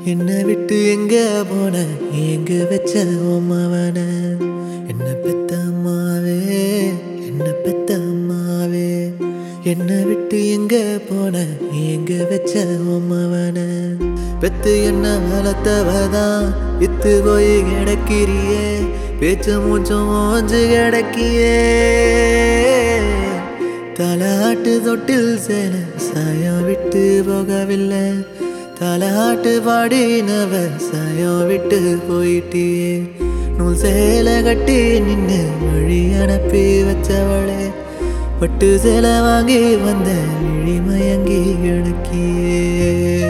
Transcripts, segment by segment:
என்னை விட்டு எங்க போன எங்க வச்ச உமாவன என்ன பெத்த அம்மாவே என்ன பெத்த அம்மாவே என்னை விட்டு எங்க போன எங்க வச்ச உமாவன பெத்து என்ன வளர்த்தவதான் இத்து போய் கிடக்கிறியே பேச்சு மூச்சும் ஓஞ்சு கிடக்கியே தலாட்டு தொட்டில் சேல சாயம் விட்டு போகவில்லை தலாட்டு பாடினவ சாயம் விட்டு போயிட்டியே நூல் சேலை கட்டி நின்று வழி அனுப்பி வச்சவளே பட்டு சேலை வாங்கி வந்த விழி மயங்கி கிடக்கியே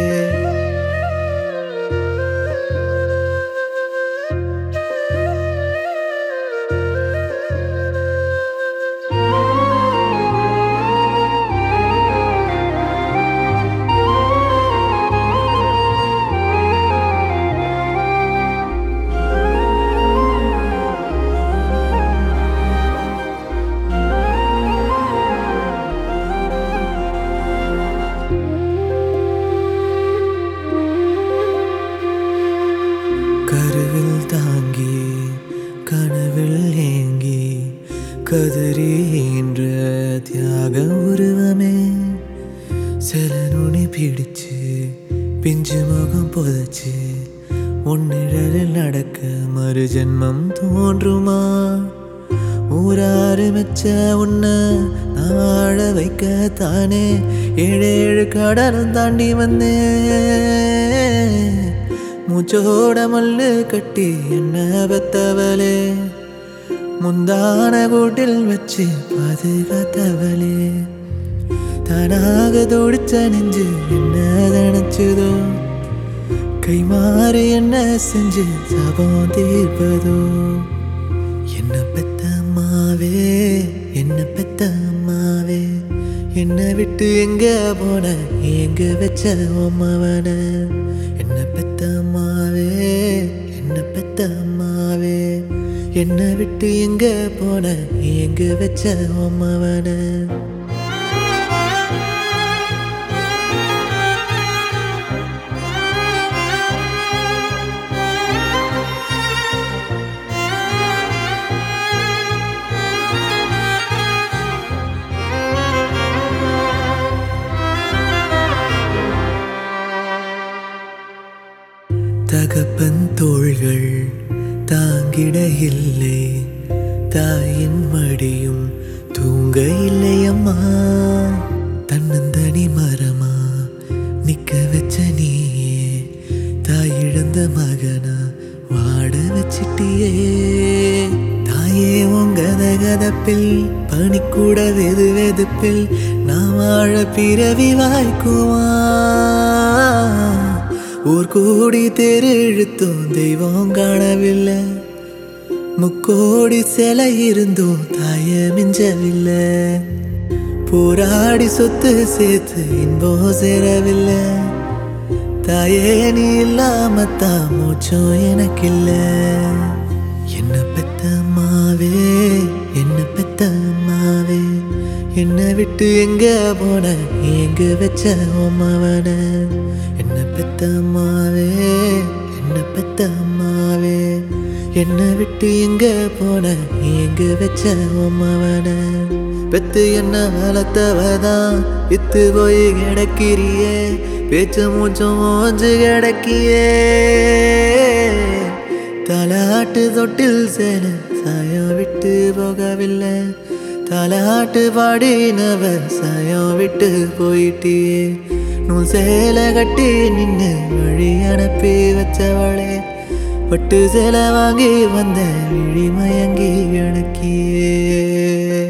கருவில் தாங்கி கனவில் ஏங்கி கதறி என்ற தியாக உருவமே சில நுனி பிடிச்சு பிஞ்சு முகம் புதைச்சு உன்னிழலில் நடக்க மறு ஜென்மம் தோன்றுமா ஊராறு மெச்ச உன்னை நான் வாழ வைக்க தானே ஏழு ஏழு கடலும் தாண்டி வந்தேன் மூச்சோட மல்லு கட்டி என்ன பெத்தவளே முந்தான கூட்டில் வச்சு பாதுகாத்தவளே தானாக துடிச்ச நெஞ்சு என்ன நினைச்சதோ கை மாறி என்ன செஞ்சு சபம் தீர்ப்பதோ என்ன பெத்த அம்மாவே என்ன பெத்த அம்மாவே என்னை விட்டு எங்க போன எங்க வச்ச அம்மாவன என்ன பெத்த அம்மாவே என்ன பெத்த அம்மாவே என்னை விட்டு எங்க போன எங்க வச்ச அம்மாவன தகப்பன் தோள்கள் தாங்கிட இல்லை தாயின் மடியும் தூங்க இல்லை அம்மா தன்னந்தனி மரமா நிக்க வச்ச நீயே தாய் இழந்த மகனா வாட வச்சிட்டியே தாயே உங்க கதப்பில் பனிக்கூட வெது வெதுப்பில் நான் வாழ பிறவி வாய்க்குவா ஊர் கூடி தெரு இழுத்தும் தெய்வம் காணவில்லை முக்கோடி சிலை இருந்தும் தாய மிஞ்சவில்லை போராடி சொத்து சேர்த்து இன்பம் சேரவில்லை தாயே நீ இல்லாம தான் மூச்சும் எனக்கில்ல என்ன பெத்த அம்மாவே என்ன பெத்த அம்மாவே என்னை விட்டு எங்க போன எங்க வச்ச அம்மாவன என்ன பெத்த அம்மாவே என்ன பெத்த அம்மாவே என்னை விட்டு எங்க போன எங்க வச்ச அம்மாவன பெத்து என்ன வளர்த்தவதான் இத்து போய் கிடக்கிறியே பேச்சு மூச்சும் ஓஞ்சு கிடக்கியே தலாட்டு தொட்டில் சேல சாயம் விட்டு போகவில்லை தலாட்டு பாடினவ சாயம் விட்டு போயிட்டியே நூல் சேலை கட்டி நின்று வழி அனுப்பி வச்சவளே பட்டு சேலை வாங்கி வந்த விழி மயங்கி கிடக்கியே